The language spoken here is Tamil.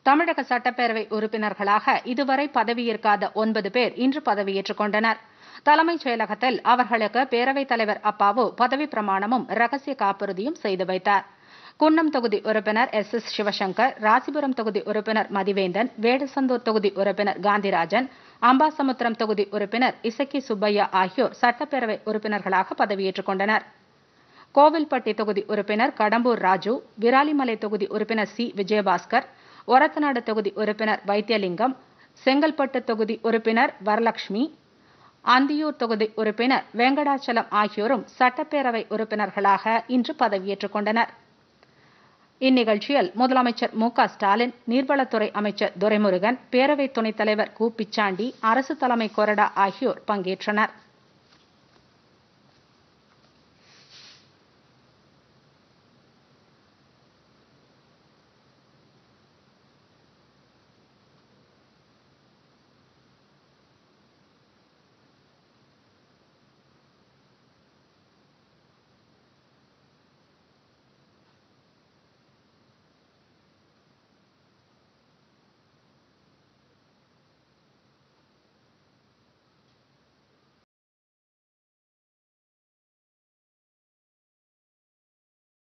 தமிழக சட்டப்பேரவை உறுப்பினர்களாக இதுவரை பதவியேற்காத ஒன்பது பேர் இன்று பதவியேற்றுக் கொண்டனர் தலைமைச் செயலகத்தில் அவர்களுக்கு பேரவைத் தலைவர் அப்பாவு பதவிப் பிரமாணமும் ரகசிய காப்புறுதியும் செய்து வைத்தார் குன்னம் தொகுதி உறுப்பினர் எஸ் எஸ் சிவசங்கர் ராசிபுரம் தொகுதி உறுப்பினர் மதிவேந்தன் வேடசந்தூர் தொகுதி உறுப்பினர் காந்திராஜன் அம்பாசமுத்திரம் தொகுதி உறுப்பினர் இசக்கி சுப்பையா ஆகியோர் சட்டப்பேரவை உறுப்பினர்களாக பதவியேற்றுக் கொண்டனர் கோவில்பட்டி தொகுதி உறுப்பினர் கடம்பூர் ராஜு விராலிமலை தொகுதி உறுப்பினர் சி விஜயபாஸ்கர் ஒரத்தநாடு தொகுதி உறுப்பினர் வைத்தியலிங்கம் செங்கல்பட்டு தொகுதி உறுப்பினர் வரலட்சுமி அந்தியூர் தொகுதி உறுப்பினர் வெங்கடாச்சலம் ஆகியோரும் சட்டப்பேரவை உறுப்பினர்களாக இன்று பதவியேற்றுக் கொண்டனர் இந்நிகழ்ச்சியில் முதலமைச்சர் மு க ஸ்டாலின் நீர்வளத்துறை அமைச்சர் துரைமுருகன் பேரவை துணைத் தலைவர் கு பிச்சாண்டி அரசு தலைமை கொறடா ஆகியோர் பங்கேற்றனர்